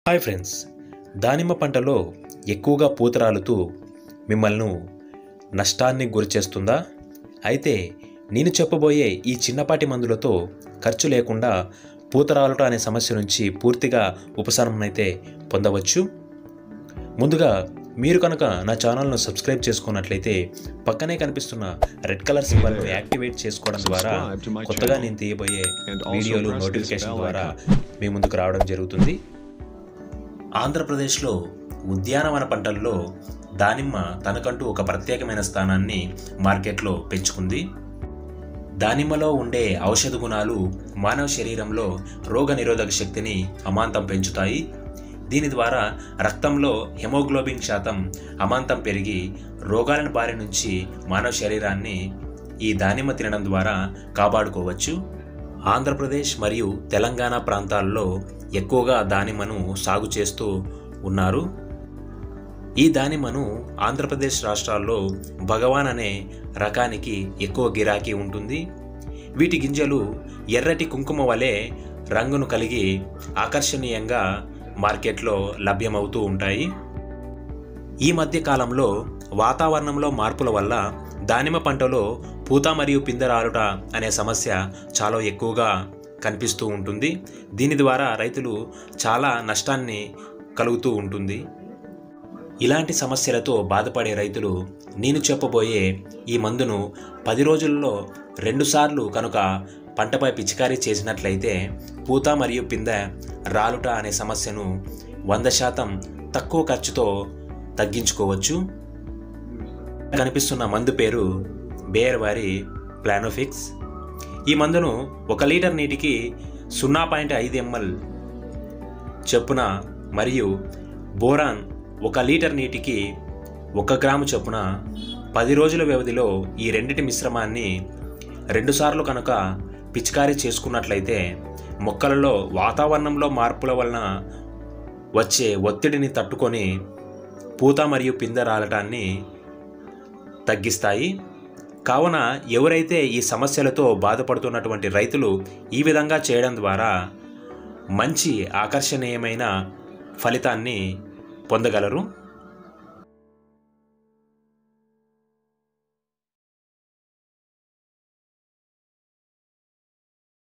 hi friends దానిమ్మ పంటలో ఎక్కువగా పూత రాలుతూ మిమ్మల్ని నష్టాన్ని గురిచేస్తుందా అయితే నేను చెప్పబోయే ఈ చిన్నపాటి మందులతో ఖర్చు లేకుండా పూత రాలుట అనే సమస్య నుంచి పూర్తిగా ఉపశమనం అయితే పొందవచ్చు ముందుగా మీరు కనుక నా ఛానల్ను సబ్స్క్రైబ్ చేసుకున్నట్లయితే పక్కనే కనిపిస్తున్న రెడ్ కలర్ సింబల్ను యాక్టివేట్ చేసుకోవడం ద్వారా Subscribe to my కొత్తగా channel నేను తీయబోయే and also వీడియోలు press this నోటిఫికేషన్ bell ద్వారా మీ ముందుకు రావడం జరుగుతుంది ఆంధ్రప్రదేశ్లో ఉద్యానవన పంటల్లో దానిమ్మ తనకంటూ ఒక ప్రత్యేకమైన స్థానాన్ని మార్కెట్లో పెంచుకుంది దానిమ్మలో ఉండే ఔషధ గుణాలు మానవ శరీరంలో రోగ నిరోధక శక్తిని అమాంతం పెంచుతాయి దీని ద్వారా రక్తంలో హెమోగ్లోబిన్ శాతం అమాంతం పెరిగి రోగాలను బారి నుంచి మానవ శరీరాన్ని ఈ దానిమ్మ తినడం ద్వారా కాపాడుకోవచ్చు ఆంధ్రప్రదేశ్ మరియు తెలంగాణ ప్రాంతాల్లో ఎక్కువగా దానిమ్మను సాగు చేస్తూ ఉన్నారు ఈ దానిమ్మను ఆంధ్రప్రదేశ్ రాష్ట్రాల్లో భగవాన్ అనే రకానికి ఎక్కువ గిరాకీ ఉంటుంది వీటి గింజలు ఎర్రటి కుంకుమ వలె రంగును కలిగి ఆకర్షణీయంగా మార్కెట్లో లభ్యమవుతూ ఉంటాయి ఈ మధ్య కాలంలో వాతావరణంలో మార్పుల వల్ల దానిమ్మ పంటలో పూత మరియు పిందె రాలుట అనే సమస్య చాలా ఎక్కువగా కనిపిస్తూ ఉంటుంది దీని ద్వారా రైతులు చాలా నష్టాన్ని కలుగుతూ ఉంటుంది ఇలాంటి సమస్యలతో బాధపడే రైతులు నేను చెప్పబోయే ఈ మందును పది రోజుల్లో రెండుసార్లు కనుక పంటపై పిచికారీ చేసినట్లయితే పూత మరియు పిందె రాలుట అనే సమస్యను వంద శాతం తక్కువ ఖర్చుతో తగ్గించుకోవచ్చు కనిపిస్తున్న మందు పేరు బేర్ వారి ప్లానోఫిక్స్ ఈ మందును ఒక లీటర్ నీటికి సున్నా పాయింట్ ఐదు ఎంఎల్ చొప్పున మరియు బోరాన్ ఒక లీటర్ నీటికి ఒక గ్రాము చొప్పున పది రోజుల వ్యవధిలో ఈ రెండిటి మిశ్రమాన్ని రెండుసార్లు కనుక పిచికారీ చేసుకున్నట్లయితే మొక్కలలో వాతావరణంలో మార్పుల వలన వచ్చే ఒత్తిడిని తట్టుకొని పూత మరియు పిందె రాలటాన్ని తగ్గిస్తాయి కావున ఎవరైతే ఈ సమస్యలతో బాధపడుతున్నటువంటి రైతులు ఈ విధంగా చేయడం ద్వారా మంచి ఆకర్షణీయమైన ఫలితాన్ని పొందగలరు